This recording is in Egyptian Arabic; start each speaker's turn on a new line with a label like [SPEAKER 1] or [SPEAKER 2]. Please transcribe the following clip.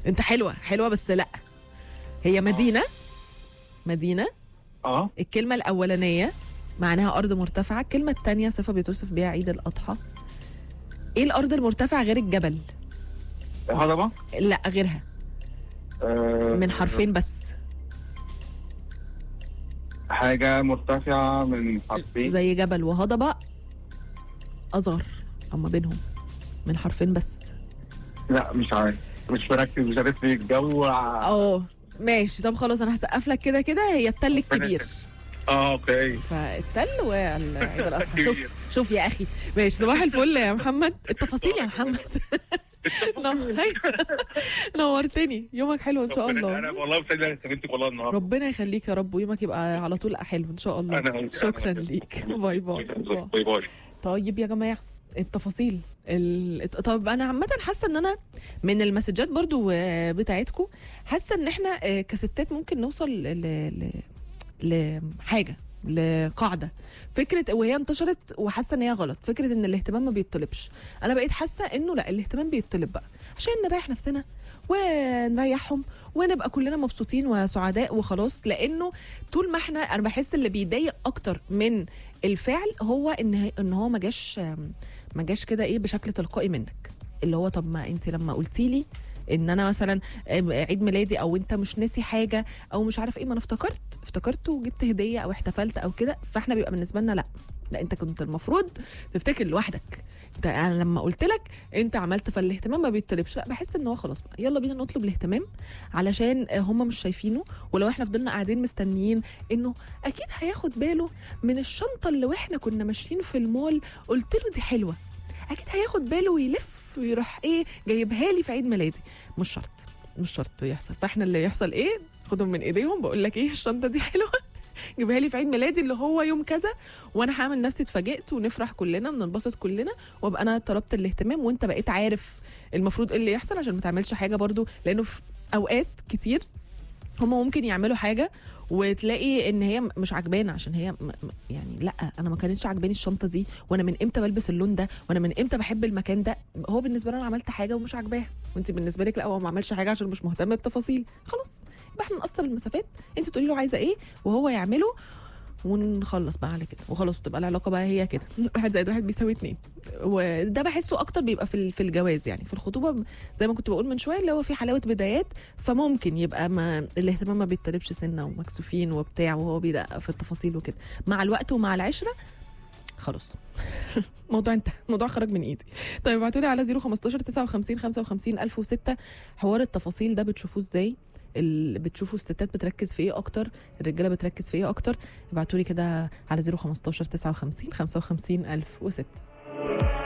[SPEAKER 1] انت حلوه حلوه بس لا هي مدينه مدينه
[SPEAKER 2] اه
[SPEAKER 1] الكلمه الاولانيه معناها ارض مرتفعه الكلمه الثانيه صفه بتوصف بيها عيد الاضحى ايه الارض المرتفعه غير الجبل
[SPEAKER 2] هضبه
[SPEAKER 1] لا غيرها
[SPEAKER 2] آه
[SPEAKER 1] من حرفين بس
[SPEAKER 2] حاجه مرتفعه من حرفين
[SPEAKER 1] زي جبل وهضبه اصغر اما بينهم من حرفين بس
[SPEAKER 2] لا مش عارف مش مركز مش عارف ليه الجو
[SPEAKER 1] اه ماشي طب خلاص انا هسقف لك كده كده هي التل الكبير
[SPEAKER 2] اه اوكي
[SPEAKER 1] فالتل والعيد الاضحى شوف
[SPEAKER 2] كبير.
[SPEAKER 1] شوف يا اخي ماشي صباح الفل يا محمد التفاصيل يا محمد نور- أيوة. نورتني يومك حلو ان شاء
[SPEAKER 2] انا
[SPEAKER 1] الله
[SPEAKER 2] والله مسجل انا استفدت والله النهارده
[SPEAKER 1] ربنا يخليك يا رب ويومك يبقى على طول حلو ان شاء الله
[SPEAKER 2] أنا-
[SPEAKER 1] شكرا
[SPEAKER 2] أنا-
[SPEAKER 1] ليك باي باي باي.
[SPEAKER 2] باي باي
[SPEAKER 1] طيب يا جماعه التفاصيل ال... طب انا عامه حاسه ان انا من المسجات برضو آه، بتاعتكم حاسه ان احنا آه، كستات ممكن نوصل ل... ل... لحاجه لقاعده فكره وهي انتشرت وحاسه ان هي غلط فكره ان الاهتمام ما بيطلبش انا بقيت حاسه انه لا الاهتمام بيطلب بقى عشان نريح نفسنا ونريحهم ونبقى كلنا مبسوطين وسعداء وخلاص لانه طول ما احنا انا بحس اللي بيضايق اكتر من الفعل هو ان ان هو ما جاش ما جاش كده ايه بشكل تلقائي منك اللي هو طب ما انت لما قلتي لي ان انا مثلا عيد ميلادي او انت مش ناسي حاجه او مش عارف ايه ما انا افتكرت افتكرت وجبت هديه او احتفلت او كده فاحنا بيبقى بالنسبه لنا لا لا انت كنت المفروض تفتكر لوحدك انت انا لما قلت لك انت عملت فالاهتمام ما بيطلبش لا بحس ان هو خلاص بقى يلا بينا نطلب الاهتمام علشان هم مش شايفينه ولو احنا فضلنا قاعدين مستنيين انه اكيد هياخد باله من الشنطه اللي واحنا كنا ماشيين في المول قلت له دي حلوه اكيد هياخد باله ويلف ويروح ايه جايبها لي في عيد ميلادي مش شرط مش شرط يحصل فاحنا اللي يحصل ايه خدهم من ايديهم بقول لك ايه الشنطه دي حلوه جيبها لي في عيد ميلادي اللي هو يوم كذا وانا هعمل نفسي اتفاجئت ونفرح كلنا وننبسط كلنا وابقى انا طلبت الاهتمام وانت بقيت عارف المفروض ايه اللي يحصل عشان ما تعملش حاجه برضو لانه في اوقات كتير هم ممكن يعملوا حاجه وتلاقي ان هي مش عجبانه عشان هي م- م- يعني لا انا ما كانتش عجباني الشنطه دي وانا من امتى بلبس اللون ده وانا من امتى بحب المكان ده هو بالنسبه له انا عملت حاجه ومش عاجباها وانت بالنسبه لك لا هو ما عملش حاجه عشان مش مهتم بتفاصيل خلاص يبقى احنا نقصر المسافات انت تقولي له عايزه ايه وهو يعمله ونخلص بقى على كده وخلاص تبقى العلاقه بقى هي كده واحد زائد واحد بيساوي اتنين وده بحسه اكتر بيبقى في ال- في الجواز يعني في الخطوبه زي ما كنت بقول من شويه اللي هو في حلاوه بدايات فممكن يبقى ما الاهتمام ما بيطلبش سنه ومكسوفين وبتاع وهو بيدقق في التفاصيل وكده مع الوقت ومع العشره خلاص موضوع انتهى الموضوع خرج من ايدي طيب ابعتوا لي على 015 59 55 1006 حوار التفاصيل ده بتشوفوه ازاي ال- بتشوفوا الستات بتركز في ايه اكتر الرجاله بتركز في ايه اكتر ابعتوا لي كده على 015 59 55 1006